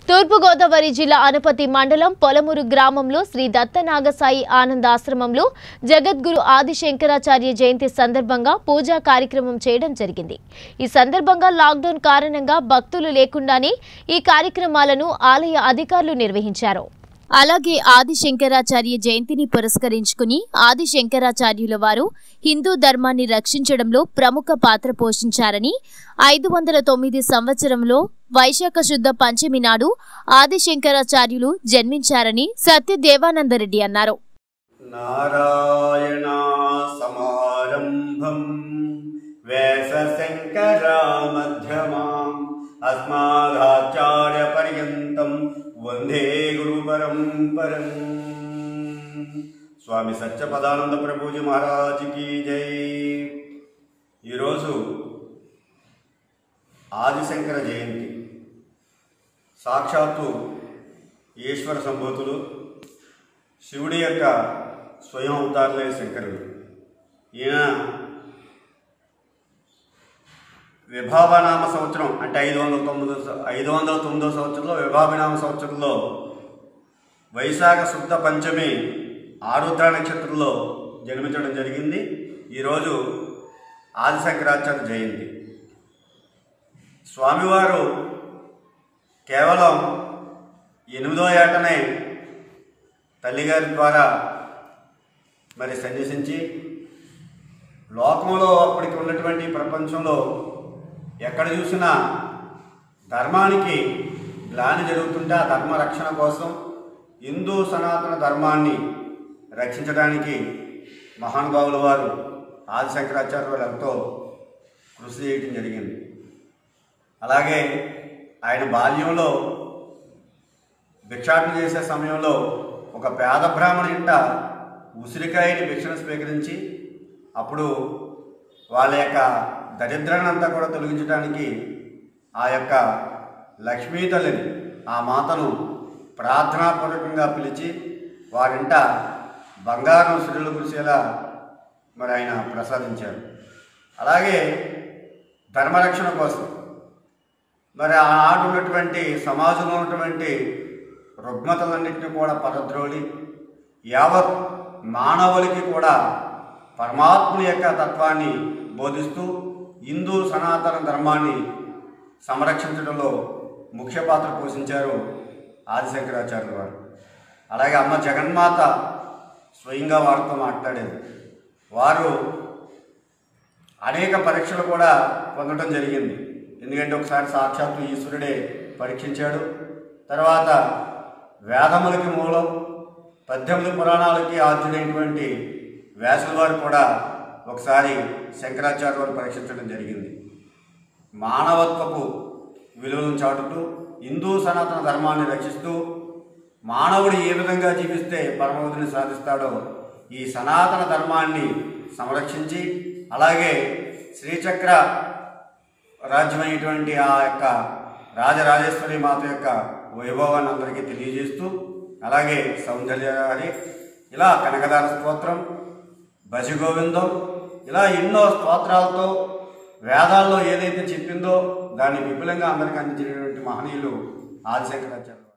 తూర్పుగోదావరి జిల్లా అనపతి మండలం పొలమూరు గ్రామంలో శ్రీ దత్తనాగసాయి ఆనంద ఆశ్రమంలో జగద్గురు ఆది శంకరాచార్య జయంతి సందర్భంగా పూజా కార్యక్రమం చేయడం జరిగింది ఈ సందర్భంగా లాక్డౌన్ కారణంగా భక్తులు లేకుండానే ఈ కార్యక్రమాలను ఆలయ అధికారులు నిర్వహించారు అలాగే ఆది శంకరాచార్య జయంతిని పురస్కరించుకుని ఆది శంకరాచార్యుల వారు హిందూ ధర్మాన్ని రక్షించడంలో ప్రముఖ పాత్ర పోషించారని ఐదు వందల తొమ్మిది సంవత్సరంలో వైశాఖ శుద్ధ పంచమి నాడు ఆది శంకరాచార్యులు జన్మించారని సత్య దేవానందరెడ్డి అన్నారు నారాయణ సమారంభం వేసశంకరామధ్యమాం అస్మాదాచార్య పర్యంతం వందే గురు పరంపరం స్వామి సత్యపదానంద ప్రభుజీ మహారాజుకి జై ఈరోజు ఆదిశంకర జయంతి సాక్షాత్తు ఈశ్వర సంభూతులు శివుడి యొక్క స్వయం అవతారులే శంకరుడు ఈయన విభావనామ సంవత్సరం అంటే ఐదు వందల తొమ్మిదో స- ఐదు వందల తొమ్మిదో సంవత్సరంలో విభావనామ సంవత్సరంలో వైశాఖ శుద్ధ పంచమి ఆరుద్ర నక్షత్రంలో జన్మించడం జరిగింది ఈరోజు ఆదిశంకరాచార్య జయంతి స్వామివారు కేవలం ఎనిమిదో ఏటనే తల్లిగారి ద్వారా మరి సన్యసించి లోకంలో అప్పటికి ఉన్నటువంటి ప్రపంచంలో ఎక్కడ చూసినా ధర్మానికి గ్లాని జరుగుతుంటే ఆ ధర్మ రక్షణ కోసం హిందూ సనాతన ధర్మాన్ని రక్షించడానికి మహానుభావుల వారు ఆదిశంకరాచార్య వారు ఎంతో కృషి చేయటం జరిగింది అలాగే ఆయన బాల్యంలో భిక్షాటన చేసే సమయంలో ఒక పేద బ్రాహ్మణ ఇంట ఉసిరికాయని భిక్షను స్వీకరించి అప్పుడు వాళ్ళ యొక్క దరిద్రాన్ని అంతా కూడా తొలగించడానికి ఆ యొక్క లక్ష్మీ తల్లిని ఆ మాతను ప్రార్థనాపూర్వకంగా పిలిచి వారింట బంగారం సిరులు కురిసేలా మరి ఆయన ప్రసాదించారు అలాగే ధర్మరక్షణ కోసం మరి ఆనాడు ఉన్నటువంటి సమాజంలో ఉన్నటువంటి రుగ్మతలన్నింటినీ కూడా పరద్రోలి యావత్ మానవులకి కూడా పరమాత్ముని యొక్క తత్వాన్ని బోధిస్తూ హిందూ సనాతన ధర్మాన్ని సంరక్షించడంలో ముఖ్య పాత్ర పోషించారు ఆదిశంకరాచార్యుల వారు అలాగే అమ్మ జగన్మాత స్వయంగా వారితో మాట్లాడేది వారు అనేక పరీక్షలు కూడా పొందడం జరిగింది ఎందుకంటే ఒకసారి సాక్షాత్తు ఈశ్వరుడే పరీక్షించాడు తర్వాత వేదములకి మూలం పద్దెనిమిది పురాణాలకి ఆద్యుడైనటువంటి వ్యాసుల వారు కూడా ఒకసారి శంకరాచార్య వారు పరీక్షించడం జరిగింది మానవత్వపు విలువలను చాటుతూ హిందూ సనాతన ధర్మాన్ని రక్షిస్తూ మానవుడు ఏ విధంగా జీవిస్తే పరమవధిని సాధిస్తాడో ఈ సనాతన ధర్మాన్ని సంరక్షించి అలాగే శ్రీచక్ర రాజ్యమైనటువంటి ఆ యొక్క రాజరాజేశ్వరి మాత యొక్క వైభవాన్ని అందరికీ తెలియజేస్తూ అలాగే సౌందర్యహారి ఇలా కనకదార స్తోత్రం భజగోవిందం ఇలా ఎన్నో స్తోత్రాలతో వేదాల్లో ఏదైతే చెప్పిందో దాన్ని విపులంగా అందరికీ అందించినటువంటి మహనీయులు ఆదిశంకరాచార్య